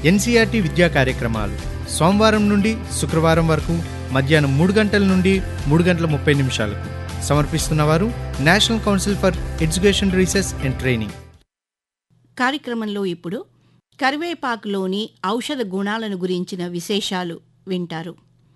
NCERT విద్యా కార్యక్రమాలు సోమవారం నుండి శుక్రవారం వరకు మధ్యాహ్నం మూడు గంటల నుండి మూడు గంటల ముప్పై నిమిషాలకు సమర్పిస్తున్నవారు national council for education research and training కార్యక్రమంలో ఇప్పుడు కరివేపాకులోని ఔషధ గుణాలను గురించిన విశేషాలు వింటారు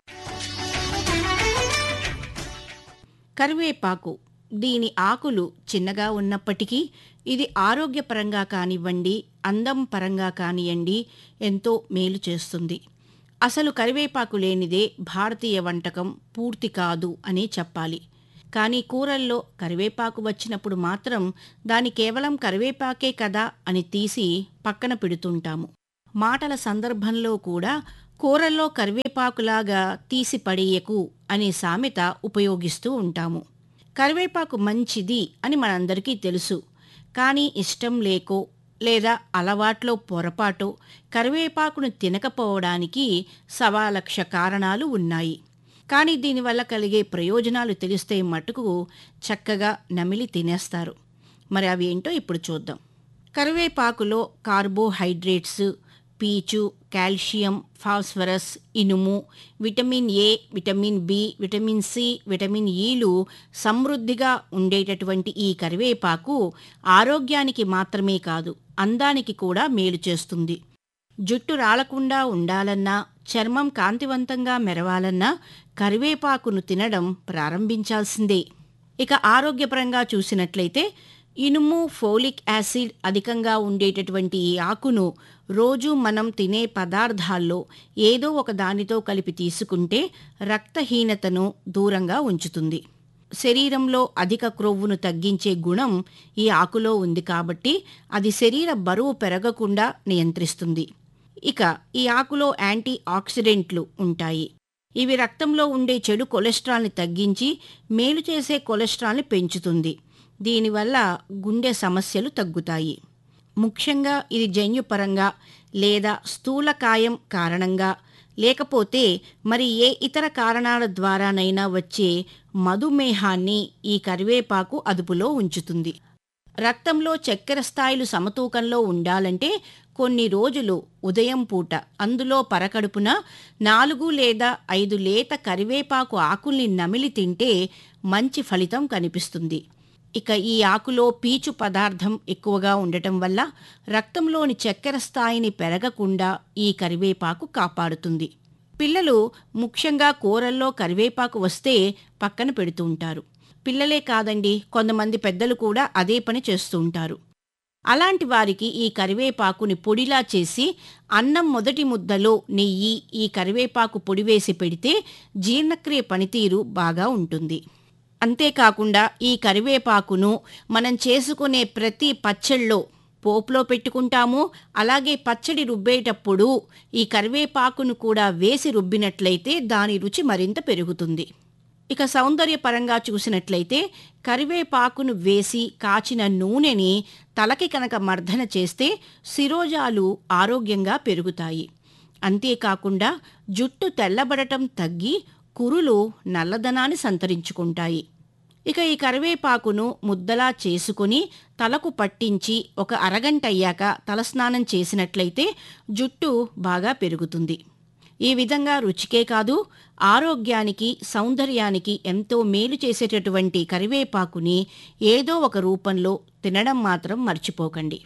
కరివేపాకు దీని ఆకులు చిన్నగా ఉన్నప్పటికీ ఇది ఆరోగ్యపరంగా కానివ్వండి అందం పరంగా కానివ్వండి ఎంతో మేలు చేస్తుంది అసలు కరివేపాకు లేనిదే భారతీయ వంటకం పూర్తి కాదు అని చెప్పాలి కానీ కూరల్లో కరివేపాకు వచ్చినప్పుడు మాత్రం దాని కేవలం కరివేపాకే కదా అని తీసి పక్కన పెడుతుంటాము మాటల సందర్భంలో కూడా కూరల్లో కరివేపాకులాగా తీసి పడేయకు అనే సామెత ఉపయోగిస్తూ ఉంటాము కరివేపాకు మంచిది అని మనందరికీ తెలుసు కానీ ఇష్టం లేకో లేదా అలవాట్లో పొరపాటో కరివేపాకును తినకపోవడానికి సవాలక్ష కారణాలు ఉన్నాయి కానీ దీనివల్ల కలిగే ప్రయోజనాలు తెలిస్తే మటుకు చక్కగా నమిలి తినేస్తారు మరి అవి ఏంటో ఇప్పుడు చూద్దాం కరివేపాకులో కార్బోహైడ్రేట్స్ పీచు కాల్షియం ఫాస్ఫరస్ ఇనుము vitamin A vitamin B vitamin C vitamin ఈలు సమృద్ధిగా ఉండేటటువంటి ఈ కరివేపాకు ఆరోగ్యానికి మాత్రమే కాదు అందానికి కూడా మేలు చేస్తుంది జుట్టు రాలకుండా ఉండాలన్నా చర్మం కాంతివంతంగా మెరవాలన్నా కరివేపాకును తినడం ప్రారంభించాల్సిందే ఇక ఆరోగ్యపరంగా చూసినట్లయితే ఇనుము ఫోలిక్ యాసిడ్ అధికంగా ఉండేటటువంటి ఈ ఆకును రోజు మనం తినే పదార్థాల్లో ఏదో ఒక దానితో కలిపి తీసుకుంటే రక్తహీనతను దూరంగా ఉంచుతుంది శరీరంలో అధిక క్రొవ్వును తగ్గించే గుణం ఈ ఆకులో ఉంది కాబట్టి అది శరీర బరువు పెరగకుండా నియంత్రిస్తుంది ఇక ఈ ఆకులో యాంటీ ఆక్సిడెంట్లు ఉంటాయి ఇవి రక్తంలో ఉండే చెడు కొలెస్ట్రాల్ని తగ్గించి మేలు చేసే కొలెస్ట్రాల్ని పెంచుతుంది దీనివల్ల గుండె సమస్యలు తగ్గుతాయి ముఖ్యంగా ఇది జన్యుపరంగా లేదా స్థూలకాయం కారణంగా లేకపోతే మరి ఏ ఇతర కారణాల ద్వారానైనా వచ్చే మధుమేహాన్ని ఈ కరివేపాకు అదుపులో ఉంచుతుంది రక్తంలో చక్కెర స్థాయిలు సమతూకంలో ఉండాలంటే కొన్ని రోజులు ఉదయం పూట అందులో పరకడుపున నాలుగు లేదా ఐదు లేత కరివేపాకు ఆకుల్ని నమిలి తింటే మంచి ఫలితం కనిపిస్తుంది ఇక ఈ ఆకులో పీచు పదార్థం ఎక్కువగా ఉండటం వల్ల రక్తంలోని చక్కెర స్థాయిని పెరగకుండా ఈ కరివేపాకు కాపాడుతుంది పిల్లలు ముఖ్యంగా కూరల్లో కరివేపాకు వస్తే పక్కన పెడుతూ ఉంటారు పిల్లలే కాదండి కొంతమంది పెద్దలు కూడా అదే పని చేస్తూ ఉంటారు అలాంటి వారికి ఈ కరివేపాకుని పొడిలా చేసి అన్నం మొదటి ముద్దలో నెయ్యి ఈ కరివేపాకు పొడి వేసి పెడితే జీర్ణక్రియ పనితీరు బాగా ఉంటుంది అంతేకాకుండా ఈ కరివేపాకును మనం చేసుకునే ప్రతి పచ్చళ్ళలో పోపులో పెట్టుకుంటాము అలాగే పచ్చడి రుబ్బేటప్పుడు ఈ కరివేపాకును కూడా వేసి రుబ్బినట్లయితే దాని రుచి మరింత పెరుగుతుంది ఇక సౌందర్యపరంగా చూసినట్లయితే కరివేపాకును వేసి కాచిన నూనెని తలకి కనుక మర్దన చేస్తే శిరోజాలు ఆరోగ్యంగా పెరుగుతాయి అంతేకాకుండా జుట్టు తెల్లబడటం తగ్గి కురులు నల్లదనాన్ని సంతరించుకుంటాయి ఇక ఈ కరివేపాకును ముద్దలా చేసుకుని తలకు పట్టించి ఒక అరగంట అయ్యాక తలస్నానం చేసినట్లయితే జుట్టు బాగా పెరుగుతుంది ఈ విధంగా రుచికే కాదు ఆరోగ్యానికి సౌందర్యానికి ఎంతో మేలు చేసేటటువంటి కరివేపాకుని ఏదో ఒక రూపంలో తినడం మాత్రం మర్చిపోకండి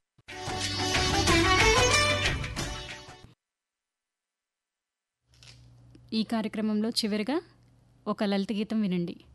ఈ కార్యక్రమంలో చివరిగా ఒక లలిత గీతం వినండి